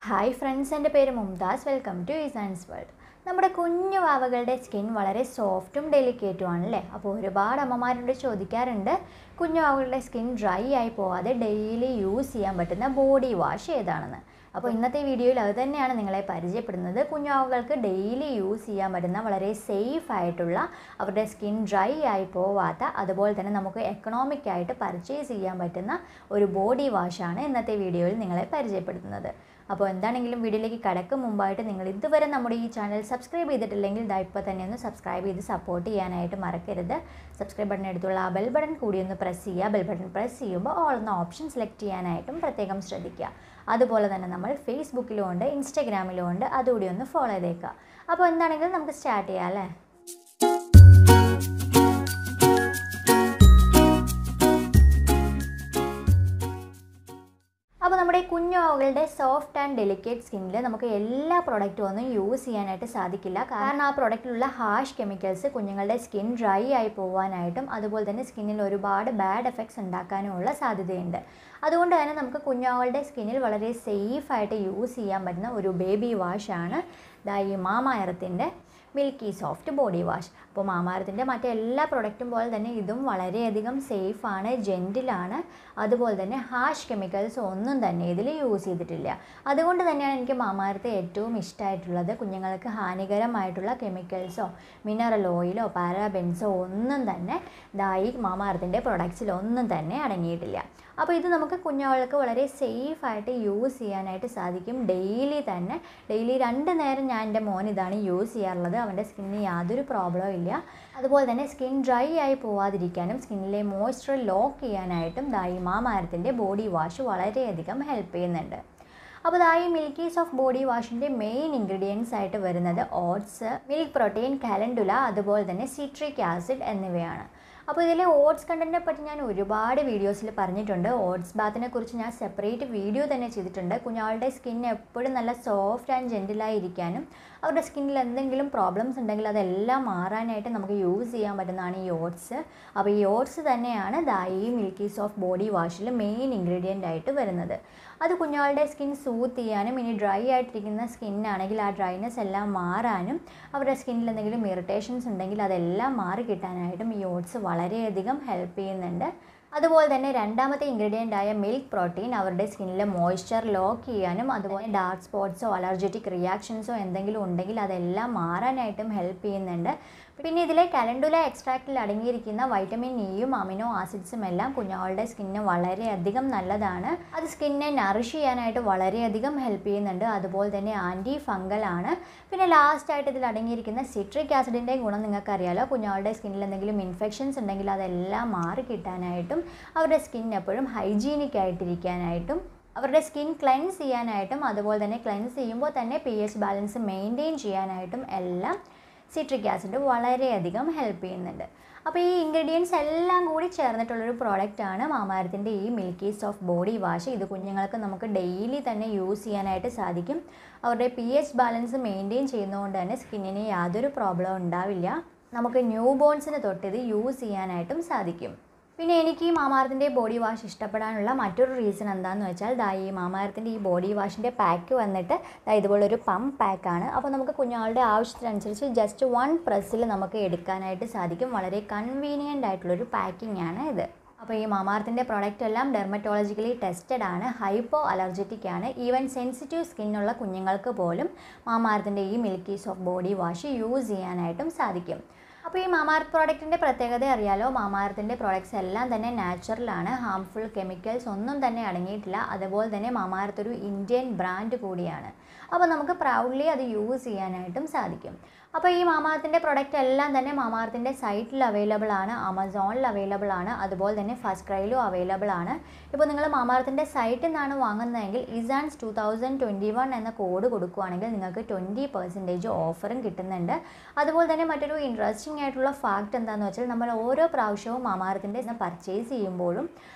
hi friends എൻ്റെ പേര് Mumtaz welcome to ഈ സയൻസ് വേൾഡ് നമ്മുടെ കുഞ്ഞു വാവകളുടെ സ്കിൻ വളരെ സോഫ്റ്റും ഡെലിക്കേറ്റും ആണല്ലേ അപ്പോൾ ഒരുപാട് അമ്മമാരോട് ചോദിക്കാറുണ്ട് കുഞ്ഞു വാവകളുടെ സ്കിൻ ഡ്രൈ ആയി പോവാതെ ഡെയിലി യൂസ് ചെയ്യാൻ പറ്റുന്ന ബോഡി വാഷ് ഏതാണെന്ന് അപ്പോൾ ഇന്നത്തെ വീഡിയോയിൽ അത് തന്നെയാണ് നിങ്ങളെ പരിചയപ്പെടുന്നത് കുഞ്ഞുവാവുകൾക്ക് ഡെയിലി യൂസ് ചെയ്യാൻ പറ്റുന്ന വളരെ സേഫ് ആയിട്ടുള്ള അവരുടെ സ്കിൻ ഡ്രൈ ആയി പോവാത്ത അതുപോലെ തന്നെ നമുക്ക് എക്കണോമിക് ആയിട്ട് പർച്ചേസ് ചെയ്യാൻ പറ്റുന്ന ഒരു ബോഡി വാഷാണ് ഇന്നത്തെ വീഡിയോയിൽ നിങ്ങളെ പരിചയപ്പെടുത്തുന്നത് അപ്പോൾ എന്താണെങ്കിലും വീഡിയോയിലേക്ക് കടക്കും മുമ്പായിട്ട് നിങ്ങൾ ഇതുവരെ നമ്മുടെ ഈ ചാനൽ സബ്സ്ക്രൈബ് ചെയ്തിട്ടില്ലെങ്കിൽ ഇതാ ഇപ്പോൾ തന്നെ ഒന്ന് സബ്സ്ക്രൈബ് ചെയ്ത് സപ്പോർട്ട് ചെയ്യാനായിട്ട് മറക്കരുത് സബ്സ്ക്രൈബ് ബട്ടൺ എടുത്തുള്ള ആ ബെൽ ബട്ടൺ കൂടി ഒന്ന് പ്രസ് ചെയ്യുക ബെൽ ബട്ടൺ പ്രസ് ചെയ്യുമ്പോൾ ഓൾ എന്ന ഓപ്ഷൻ സെലക്ട് ചെയ്യാനായിട്ടും പ്രത്യേകം ശ്രദ്ധിക്കുക അതുപോലെ തന്നെ നമ്മൾ ഫേസ്ബുക്കിലും ഉണ്ട് ഇൻസ്റ്റാഗ്രാമിലും ഉണ്ട് അതുകൂടി ഒന്ന് ഫോളോ ചെയ്തേക്കുക അപ്പോൾ എന്താണെങ്കിലും നമുക്ക് സ്റ്റാർട്ട് ചെയ്യാം അല്ലേ അപ്പോൾ നമ്മുടെ ഈ കുഞ്ഞുവാവുകളുടെ സോഫ്റ്റ് ആൻഡ് ഡെലിക്കേറ്റ് സ്കിന്നിൽ നമുക്ക് എല്ലാ പ്രൊഡക്റ്റും ഒന്നും യൂസ് ചെയ്യാനായിട്ട് സാധിക്കില്ല കാരണം ആ പ്രൊഡക്റ്റിലുള്ള ഹാഷ് കെമിക്കൽസ് കുഞ്ഞുങ്ങളുടെ സ്കിൻ ഡ്രൈ ആയി പോകാനായിട്ടും അതുപോലെ തന്നെ സ്കിന്നിൽ ഒരുപാട് ബാഡ് എഫക്ട്സ് ഉണ്ടാക്കാനുമുള്ള സാധ്യതയുണ്ട് അതുകൊണ്ട് തന്നെ നമുക്ക് കുഞ്ഞുവാവുകളുടെ സ്കിന്നിൽ വളരെ സേഫായിട്ട് യൂസ് ചെയ്യാൻ പറ്റുന്ന ഒരു ബേബി വാഷാണ് ദാ ഈ മാമായറത്തിൻ്റെ മിൽക്കി സോഫ്റ്റ് ബോഡി വാഷ് അപ്പോൾ മാമാരത്തിൻ്റെ മറ്റെല്ലാ പ്രൊഡക്റ്റും പോലെ തന്നെ ഇതും വളരെയധികം സേഫാണ് ജെൻറ്റിലാണ് അതുപോലെ തന്നെ ഹാഷ് കെമിക്കൽസ് ഒന്നും തന്നെ ഇതിൽ യൂസ് ചെയ്തിട്ടില്ല അതുകൊണ്ട് തന്നെയാണ് എനിക്ക് മാമാരത്തെ ഏറ്റവും ഇഷ്ടമായിട്ടുള്ളത് കുഞ്ഞുങ്ങൾക്ക് ഹാനികരമായിട്ടുള്ള കെമിക്കൽസോ മിനറൽ ഓയിലോ പാരാബെൻസോ ഒന്നും തന്നെ ദായി മാമാരത്തിൻ്റെ പ്രൊഡക്ട്സിലൊന്നും തന്നെ അടങ്ങിയിട്ടില്ല അപ്പോൾ ഇത് നമുക്ക് കുഞ്ഞുങ്ങൾക്ക് വളരെ സേഫായിട്ട് യൂസ് ചെയ്യാനായിട്ട് സാധിക്കും ഡെയിലി തന്നെ ഡെയിലി രണ്ട് നേരം ഞാൻ എൻ്റെ മോൻ ഇതാണ് യൂസ് ചെയ്യാറുള്ളത് അവൻ്റെ സ്കിന്നിന് യാതൊരു പ്രോബ്ലവും ഇല്ല അതുപോലെ തന്നെ സ്കിൻ ഡ്രൈ ആയി പോവാതിരിക്കാനും സ്കിന്നിലെ മോയ്സ്ചർ ലോക്ക് ചെയ്യാനായിട്ടും ദായി മാമാരത്തിൻ്റെ ബോഡി വാഷ് വളരെയധികം ഹെൽപ്പ് ചെയ്യുന്നുണ്ട് അപ്പോൾ ഇതായി മിൽക്കീസ് ഓഫ് ബോഡി വാഷിൻ്റെ മെയിൻ ഇൻഗ്രീഡിയൻസ് ആയിട്ട് വരുന്നത് ഓട്സ് മിൽക്ക് പ്രോട്ടീൻ കാലൻഡുല അതുപോലെ തന്നെ സിട്രിക് ആസിഡ് എന്നിവയാണ് അപ്പോൾ ഇതിലെ ഓട്സ് കണ്ടൻറ്റിനെ പറ്റി ഞാൻ ഒരുപാട് വീഡിയോസിൽ പറഞ്ഞിട്ടുണ്ട് ഓട്സ് ബാത്തിനെ കുറിച്ച് ഞാൻ സെപ്പറേറ്റ് വീഡിയോ തന്നെ ചെയ്തിട്ടുണ്ട് കുഞ്ഞാളുടെ സ്കിൻ എപ്പോഴും നല്ല സോഫ്റ്റ് ആൻഡ് ജെൻറ്റിലായി ഇരിക്കാനും അവരുടെ സ്കിന്നിൽ എന്തെങ്കിലും പ്രോബ്ലംസ് ഉണ്ടെങ്കിൽ അതെല്ലാം മാറാനായിട്ട് നമുക്ക് യൂസ് ചെയ്യാൻ പറ്റുന്നതാണ് ഈ ഓട്സ് അപ്പോൾ ഈ ഓട്സ് തന്നെയാണ് ദായി മിൽക്കി സോഫ്റ്റ് ബോഡി വാഷിൽ മെയിൻ ഇൻഗ്രീഡിയൻ്റ് ആയിട്ട് വരുന്നത് അത് കുഞ്ഞുങ്ങളുടെ സ്കിൻ സൂത്ത് ചെയ്യാനും ഇനി ഡ്രൈ ആയിട്ടിരിക്കുന്ന സ്കിന്നാണെങ്കിൽ ആ ഡ്രൈനെസ് എല്ലാം മാറാനും അവരുടെ സ്കിന്നിൽ എന്തെങ്കിലും ഇറിറ്റേഷൻസ് ഉണ്ടെങ്കിൽ അതെല്ലാം മാറി കിട്ടാനായിട്ടും ഈ ഓട്സ് വളരെയധികം ഹെൽപ്പ് ചെയ്യുന്നുണ്ട് അതുപോലെ തന്നെ രണ്ടാമത്തെ ഇൻഗ്രീഡിയൻ്റ് ആയ മിൽക്ക് പ്രോട്ടീൻ അവരുടെ സ്കിന്നിലെ മോയ്സ്ചർ ലോക്ക് ചെയ്യാനും അതുപോലെ ഡാർക്ക് സ്പോട്ട്സോ അലർജറ്റിക് റിയാക്ഷൻസോ എന്തെങ്കിലും ഉണ്ടെങ്കിൽ അതെല്ലാം മാറാനായിട്ടും ഹെൽപ്പ് ചെയ്യുന്നുണ്ട് പിന്നെ ഇതിലെ കലണ്ടുല എക്സ്ട്രാക്റ്റിൽ അടങ്ങിയിരിക്കുന്ന വൈറ്റമിൻ ഇയും അമിനോ ആസിഡ്സും എല്ലാം കുഞ്ഞുങ്ങളുടെ സ്കിന്നിന് വളരെയധികം നല്ലതാണ് അത് സ്കിന്നെ നറിഷ് ചെയ്യാനായിട്ട് വളരെയധികം ഹെൽപ്പ് ചെയ്യുന്നുണ്ട് അതുപോലെ തന്നെ ആൻറ്റി ഫംഗൽ ആണ് പിന്നെ ലാസ്റ്റ് ആയിട്ട് ഇതിൽ അടങ്ങിയിരിക്കുന്ന സിട്രിക് ആസിഡിൻ്റെ ഗുണം നിങ്ങൾക്കറിയാലോ കുഞ്ഞുങ്ങളുടെ സ്കിന്നിൽ എന്തെങ്കിലും ഇൻഫെക്ഷൻസ് ഉണ്ടെങ്കിൽ അതെല്ലാം മാറി കിട്ടാനായിട്ടും അവരുടെ സ്കിൻ എപ്പോഴും ഹൈജീനിക് ആയിട്ടിരിക്കാനായിട്ടും അവരുടെ സ്കിൻ ക്ലെൻസ് ചെയ്യാനായിട്ടും അതുപോലെ തന്നെ ക്ലെൻസ് ചെയ്യുമ്പോൾ തന്നെ പി എച്ച് ബാലൻസ് മെയിൻറ്റെയിൻ ചെയ്യാനായിട്ടും എല്ലാം സിട്രിക് ആസിഡ് വളരെയധികം ഹെൽപ്പ് ചെയ്യുന്നുണ്ട് അപ്പോൾ ഈ ഇൻഗ്രീഡിയൻസ് എല്ലാം കൂടി ചേർന്നിട്ടുള്ളൊരു പ്രോഡക്റ്റാണ് മാമാരത്തിൻ്റെ ഈ മിൽക്കി സോഫ്റ്റ് ബോഡി വാഷ് ഇത് കുഞ്ഞുങ്ങൾക്ക് നമുക്ക് ഡെയിലി തന്നെ യൂസ് ചെയ്യാനായിട്ട് സാധിക്കും അവരുടെ പി എച്ച് ബാലൻസ് മെയിൻറ്റെയിൻ ചെയ്യുന്നതുകൊണ്ട് തന്നെ സ്കിന്നിന് യാതൊരു പ്രോബ്ലം ഉണ്ടാവില്ല നമുക്ക് ന്യൂ ബോൺസിന് തൊട്ട് ഇത് യൂസ് ചെയ്യാനായിട്ടും സാധിക്കും പിന്നെ എനിക്ക് ഈ മാമാരത്തിൻ്റെ ബോഡി വാഷ് ഇഷ്ടപ്പെടാനുള്ള മറ്റൊരു റീസൺ എന്താണെന്ന് വെച്ചാൽ ദാ ഈ മാമാരത്തിൻ്റെ ഈ ബോഡി വാഷിൻ്റെ പാക്ക് വന്നിട്ട് ദാ ഇതുപോലൊരു പമ്പ് പാക്കാണ് അപ്പോൾ നമുക്ക് കുഞ്ഞുങ്ങളുടെ ആവശ്യത്തിനനുസരിച്ച് ജസ്റ്റ് വൺ പ്രസ്സിൽ നമുക്ക് എടുക്കാനായിട്ട് സാധിക്കും വളരെ കൺവീനിയൻ്റ് ആയിട്ടുള്ളൊരു പാക്കിംഗ് ആണ് ഇത് അപ്പോൾ ഈ മാമാർത്തിൻ്റെ പ്രോഡക്റ്റ് എല്ലാം ഡെർമറ്റോളജിക്കലി ടെസ്റ്റഡ് ആണ് ഹൈപ്പോ അലർജറ്റിക് ആണ് ഈവൻ സെൻസിറ്റീവ് സ്കിന്നുള്ള കുഞ്ഞുങ്ങൾക്ക് പോലും മാമാർത്തിൻ്റെ ഈ milky soap body wash use ചെയ്യാനായിട്ടും സാധിക്കും അപ്പോൾ ഈ മാമാർത്ത് പ്രോഡക്റ്റിൻ്റെ പ്രത്യേകത അറിയാലോ മാമാർത്തിൻ്റെ പ്രോഡക്റ്റ്സ് എല്ലാം തന്നെ നാച്ചുറലാണ് ഹാംഫുൾ കെമിക്കൽസ് ഒന്നും തന്നെ അടങ്ങിയിട്ടില്ല അതുപോലെ തന്നെ മാമാർത്ത് ഒരു ഇന്ത്യൻ ബ്രാൻഡ് കൂടിയാണ് അപ്പോൾ നമുക്ക് പ്രൗഡ്ലി അത് യൂസ് ചെയ്യാനായിട്ടും സാധിക്കും അപ്പോൾ ഈ മാമാർത്തിൻ്റെ പ്രൊഡക്റ്റ് എല്ലാം തന്നെ മാമാർത്തിൻ്റെ സൈറ്റിൽ അവൈലബിൾ ആണ് ആമസോണിൽ അവൈലബിൾ ആണ് അതുപോലെ തന്നെ ഫസ്റ്റ് ക്രൈയിലും അവൈലബിൾ ആണ് ഇപ്പോൾ നിങ്ങൾ മാമാർത്തിൻ്റെ സൈറ്റിൽ നിന്നാണ് വാങ്ങുന്നതെങ്കിൽ ഇസാൻസ് ടു തൗസൻഡ് ട്വൻറ്റി വൺ എന്ന കോഡ് കൊടുക്കുകയാണെങ്കിൽ നിങ്ങൾക്ക് ട്വൻറ്റി പെർസെൻറ്റേജ് ഓഫറും കിട്ടുന്നുണ്ട് അതുപോലെ തന്നെ മറ്റൊരു ഇൻട്രസ്റ്റിംഗ് ആയിട്ടുള്ള ഫാക്റ്റ് എന്താണെന്ന് വെച്ചാൽ നമ്മൾ ഓരോ പ്രാവശ്യവും മാമാർത്തിൻ്റെ പർച്ചേസ് ചെയ്യുമ്പോഴും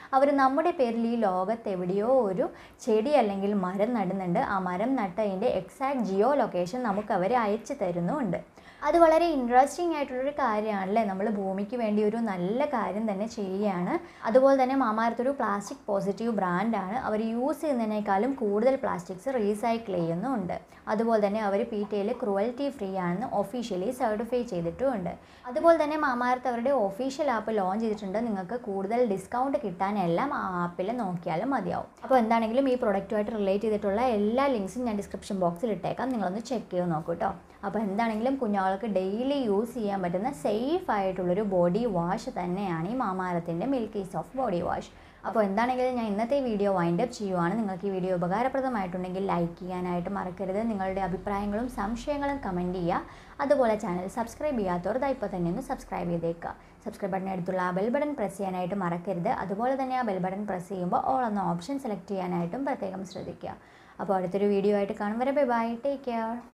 അവർ നമ്മുടെ പേരിൽ ഈ ലോകത്ത് എവിടെയോ ഒരു ചെടി അല്ലെങ്കിൽ മരം നടുന്നുണ്ട് ആ മരം നട്ടതിൻ്റെ എക്സാക്ട് ജിയോ ലൊക്കേഷൻ നമുക്ക് അവർ അയച്ചു തരുന്നുമുണ്ട് അത് വളരെ ഇൻട്രസ്റ്റിംഗ് ആയിട്ടുള്ളൊരു കാര്യമാണല്ലേ നമ്മൾ ഭൂമിക്ക് വേണ്ടി ഒരു നല്ല കാര്യം തന്നെ ചെയ്യുകയാണ് അതുപോലെ തന്നെ മാമാരത്തൊരു പ്ലാസ്റ്റിക് പോസിറ്റീവ് ബ്രാൻഡാണ് അവർ യൂസ് ചെയ്യുന്നതിനേക്കാളും കൂടുതൽ പ്ലാസ്റ്റിക്സ് റീസൈക്കിൾ ചെയ്യുന്നുമുണ്ട് അതുപോലെ തന്നെ അവർ പി ടി എയിൽ ക്രുവൽറ്റി ഫ്രീ ആണെന്ന് ഒഫീഷ്യലി സർട്ടിഫൈ ചെയ്തിട്ടുമുണ്ട് അതുപോലെ തന്നെ മാമാരത്ത് അവരുടെ ഒഫീഷ്യൽ ആപ്പ് ലോഞ്ച് ചെയ്തിട്ടുണ്ട് നിങ്ങൾക്ക് കൂടുതൽ ഡിസ്കൗണ്ട് കിട്ടാനെല്ലാം ആ ആപ്പിൽ നോക്കിയാലും മതിയാവും അപ്പോൾ എന്താണെങ്കിലും ഈ പ്രൊഡക്റ്റുമായിട്ട് റിലേറ്റ് ചെയ്തിട്ടുള്ള എല്ലാ ലിങ്ക്സും ഞാൻ ഡിസ്ക്രിപ്ഷൻ ബോക്സിൽ ഇട്ടേക്കാം നിങ്ങളൊന്ന് ചെക്ക് ചെയ്ത് നോക്കൂ കേട്ടോ അപ്പോൾ എന്താണെങ്കിലും കുഞ്ഞുങ്ങൾക്ക് ഡെയിലി യൂസ് ചെയ്യാൻ പറ്റുന്ന സേഫ് ആയിട്ടുള്ളൊരു ബോഡി വാഷ് തന്നെയാണ് ഈ മാമാരത്തിൻ്റെ മിൽക്കി സോഫ്റ്റ് ബോഡി വാഷ് അപ്പോൾ എന്താണെങ്കിലും ഞാൻ ഇന്നത്തെ വീഡിയോ വൈൻഡ് അപ്പ് ചെയ്യുവാണ് നിങ്ങൾക്ക് ഈ വീഡിയോ ഉപകാരപ്രദമായിട്ടുണ്ടെങ്കിൽ ലൈക്ക് ചെയ്യാനായിട്ട് മറക്കരുത് നിങ്ങളുടെ അഭിപ്രായങ്ങളും സംശയങ്ങളും കമൻറ്റ് ചെയ്യുക അതുപോലെ ചാനൽ സബ്സ്ക്രൈബ് ചെയ്യാത്തവർ ദാ ഇപ്പോൾ തന്നെ ഒന്ന് സബ്സ്ക്രൈബ് ചെയ്തേക്കുക സബ്സ്ക്രൈബ് ബട്ടൺ അടുത്തുള്ള ആ ബെൽ ബട്ടൺ പ്രസ് ചെയ്യാനായിട്ട് മറക്കരുത് അതുപോലെ തന്നെ ആ ബെൽ ബട്ടൺ പ്രസ് ചെയ്യുമ്പോൾ ഓൾ എന്ന ഓപ്ഷൻ സെലക്ട് ചെയ്യാനായിട്ടും പ്രത്യേകം ശ്രദ്ധിക്കുക അപ്പോൾ അടുത്തൊരു വീഡിയോ ആയിട്ട് കാണും വരെ ബൈ ബൈ ടേക്ക് കെയർ